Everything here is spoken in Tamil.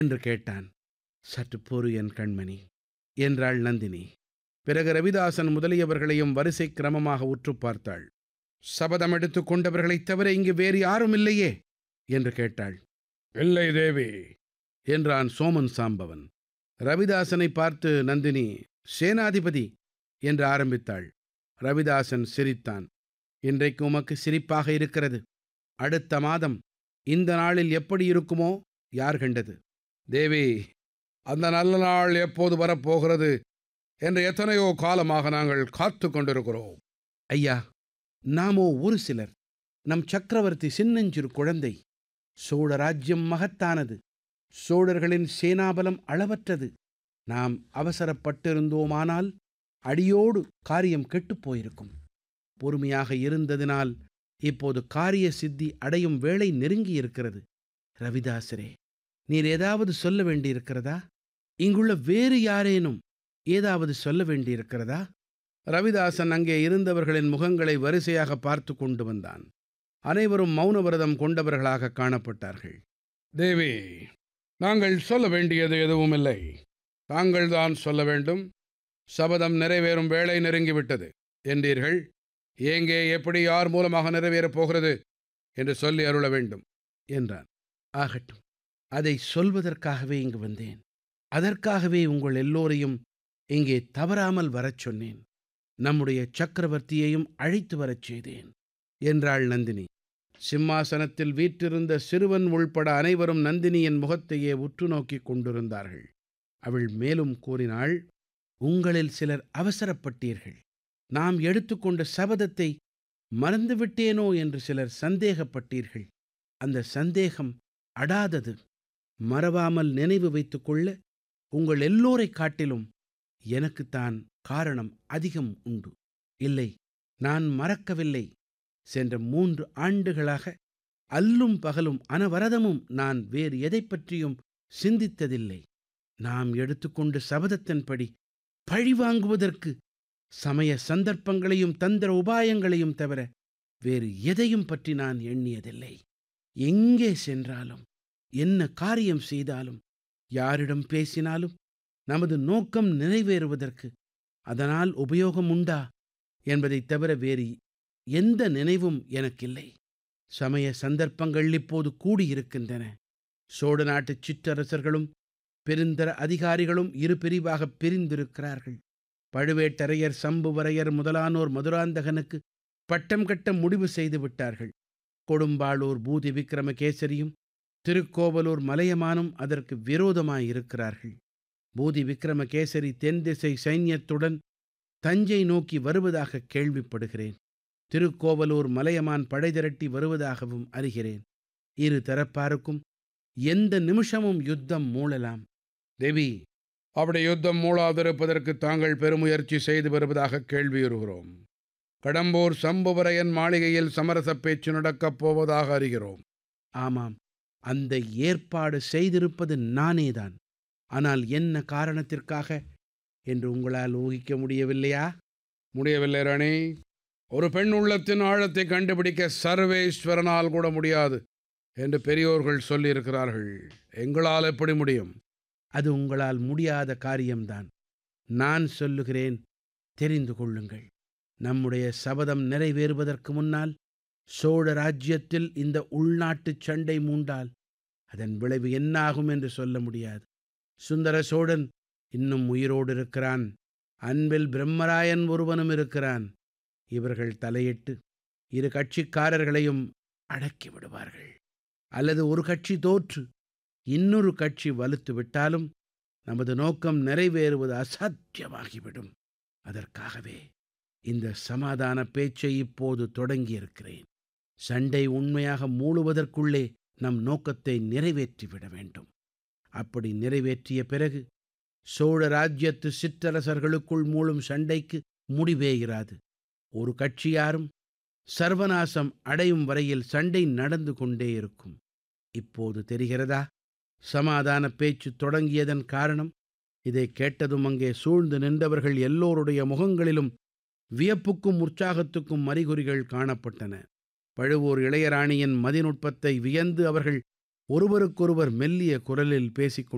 என்று கேட்டான் சற்று பொறு என் கண்மணி என்றாள் நந்தினி பிறகு ரவிதாசன் முதலியவர்களையும் வரிசை கிரமமாக உற்று பார்த்தாள் சபதம் எடுத்துக் கொண்டவர்களைத் தவிர இங்கு வேறு யாரும் இல்லையே என்று கேட்டாள் இல்லை தேவி என்றான் சோமன் சாம்பவன் ரவிதாசனை பார்த்து நந்தினி சேனாதிபதி என்று ஆரம்பித்தாள் ரவிதாசன் சிரித்தான் இன்றைக்கு உமக்கு சிரிப்பாக இருக்கிறது அடுத்த மாதம் இந்த நாளில் எப்படி இருக்குமோ யார் கண்டது தேவி அந்த நல்ல நாள் எப்போது வரப்போகிறது என்று எத்தனையோ காலமாக நாங்கள் காத்து கொண்டிருக்கிறோம் ஐயா நாமோ ஒரு சிலர் நம் சக்கரவர்த்தி சின்னஞ்சிறு குழந்தை சோழ ராஜ்யம் மகத்தானது சோழர்களின் சேனாபலம் அளவற்றது நாம் அவசரப்பட்டிருந்தோமானால் அடியோடு காரியம் கெட்டுப் போயிருக்கும் பொறுமையாக இருந்ததினால் இப்போது காரிய சித்தி அடையும் வேளை நெருங்கியிருக்கிறது ரவிதாசரே நீர் ஏதாவது சொல்ல வேண்டியிருக்கிறதா இங்குள்ள வேறு யாரேனும் ஏதாவது சொல்ல வேண்டியிருக்கிறதா ரவிதாசன் அங்கே இருந்தவர்களின் முகங்களை வரிசையாக பார்த்து கொண்டு வந்தான் அனைவரும் மௌன விரதம் கொண்டவர்களாக காணப்பட்டார்கள் தேவி நாங்கள் சொல்ல வேண்டியது எதுவும் இல்லை தாங்கள் தான் சொல்ல வேண்டும் சபதம் நிறைவேறும் வேளை நெருங்கிவிட்டது என்றீர்கள் எங்கே எப்படி யார் மூலமாக நிறைவேறப் போகிறது என்று சொல்லி அருள வேண்டும் என்றான் ஆகட்டும் அதை சொல்வதற்காகவே இங்கு வந்தேன் அதற்காகவே உங்கள் எல்லோரையும் இங்கே தவறாமல் வரச் சொன்னேன் நம்முடைய சக்கரவர்த்தியையும் அழைத்து வரச் செய்தேன் என்றாள் நந்தினி சிம்மாசனத்தில் வீற்றிருந்த சிறுவன் உள்பட அனைவரும் நந்தினியின் முகத்தையே உற்று நோக்கிக் கொண்டிருந்தார்கள் அவள் மேலும் கூறினாள் உங்களில் சிலர் அவசரப்பட்டீர்கள் நாம் எடுத்துக்கொண்ட சபதத்தை மறந்துவிட்டேனோ என்று சிலர் சந்தேகப்பட்டீர்கள் அந்த சந்தேகம் அடாதது மறவாமல் நினைவு வைத்துக் கொள்ள உங்கள் எல்லோரைக் காட்டிலும் எனக்குத்தான் காரணம் அதிகம் உண்டு இல்லை நான் மறக்கவில்லை சென்ற மூன்று ஆண்டுகளாக அல்லும் பகலும் அனவரதமும் நான் வேறு எதைப் பற்றியும் சிந்தித்ததில்லை நாம் எடுத்துக்கொண்ட சபதத்தின்படி பழிவாங்குவதற்கு சமய சந்தர்ப்பங்களையும் தந்திர உபாயங்களையும் தவிர வேறு எதையும் பற்றி நான் எண்ணியதில்லை எங்கே சென்றாலும் என்ன காரியம் செய்தாலும் யாரிடம் பேசினாலும் நமது நோக்கம் நிறைவேறுவதற்கு அதனால் உபயோகம் உண்டா என்பதைத் தவிர வேறு எந்த நினைவும் எனக்கில்லை சமய சந்தர்ப்பங்கள் இப்போது கூடியிருக்கின்றன சோழ நாட்டுச் சிற்றரசர்களும் பெருந்தர அதிகாரிகளும் இரு பிரிவாகப் பிரிந்திருக்கிறார்கள் பழுவேட்டரையர் சம்புவரையர் முதலானோர் மதுராந்தகனுக்கு பட்டம் கட்ட முடிவு செய்து விட்டார்கள் கொடும்பாளூர் பூதி விக்ரமகேசரியும் திருக்கோவலூர் மலையமானும் அதற்கு விரோதமாயிருக்கிறார்கள் பூதி விக்ரமகேசரி தென் திசை சைன்யத்துடன் தஞ்சை நோக்கி வருவதாக கேள்விப்படுகிறேன் திருக்கோவலூர் மலையமான் படை திரட்டி வருவதாகவும் அறிகிறேன் இரு தரப்பாருக்கும் எந்த நிமிஷமும் யுத்தம் மூளலாம் தேவி அப்படி யுத்தம் மூளாதிருப்பதற்கு தாங்கள் பெருமுயற்சி செய்து வருவதாக கேள்வியுறுகிறோம் கடம்பூர் சம்புவரையன் மாளிகையில் சமரச பேச்சு நடக்கப் போவதாக அறிகிறோம் ஆமாம் அந்த ஏற்பாடு செய்திருப்பது நானேதான் ஆனால் என்ன காரணத்திற்காக என்று உங்களால் ஊகிக்க முடியவில்லையா முடியவில்லை ராணி ஒரு பெண் உள்ளத்தின் ஆழத்தை கண்டுபிடிக்க சர்வேஸ்வரனால் கூட முடியாது என்று பெரியோர்கள் சொல்லியிருக்கிறார்கள் எங்களால் எப்படி முடியும் அது உங்களால் முடியாத காரியம்தான் நான் சொல்லுகிறேன் தெரிந்து கொள்ளுங்கள் நம்முடைய சபதம் நிறைவேறுவதற்கு முன்னால் சோழ ராஜ்யத்தில் இந்த உள்நாட்டுச் சண்டை மூண்டால் அதன் விளைவு என்னாகும் என்று சொல்ல முடியாது சுந்தர சோழன் இன்னும் உயிரோடு இருக்கிறான் அன்பில் பிரம்மராயன் ஒருவனும் இருக்கிறான் இவர்கள் தலையிட்டு இரு கட்சிக்காரர்களையும் அடக்கி விடுவார்கள் அல்லது ஒரு கட்சி தோற்று இன்னொரு கட்சி வலுத்து விட்டாலும் நமது நோக்கம் நிறைவேறுவது அசாத்தியமாகிவிடும் அதற்காகவே இந்த சமாதான பேச்சை இப்போது தொடங்கியிருக்கிறேன் சண்டை உண்மையாக மூழுவதற்குள்ளே நம் நோக்கத்தை நிறைவேற்றிவிட வேண்டும் அப்படி நிறைவேற்றிய பிறகு சோழ ராஜ்யத்து சிற்றரசர்களுக்குள் மூழும் சண்டைக்கு முடிவே இராது ஒரு கட்சியாரும் சர்வநாசம் அடையும் வரையில் சண்டை நடந்து கொண்டே இருக்கும் இப்போது தெரிகிறதா சமாதான பேச்சு தொடங்கியதன் காரணம் இதை கேட்டதும் அங்கே சூழ்ந்து நின்றவர்கள் எல்லோருடைய முகங்களிலும் வியப்புக்கும் உற்சாகத்துக்கும் அறிகுறிகள் காணப்பட்டன பழுவூர் இளையராணியின் மதிநுட்பத்தை வியந்து அவர்கள் ஒருவருக்கொருவர் மெல்லிய குரலில் பேசிக்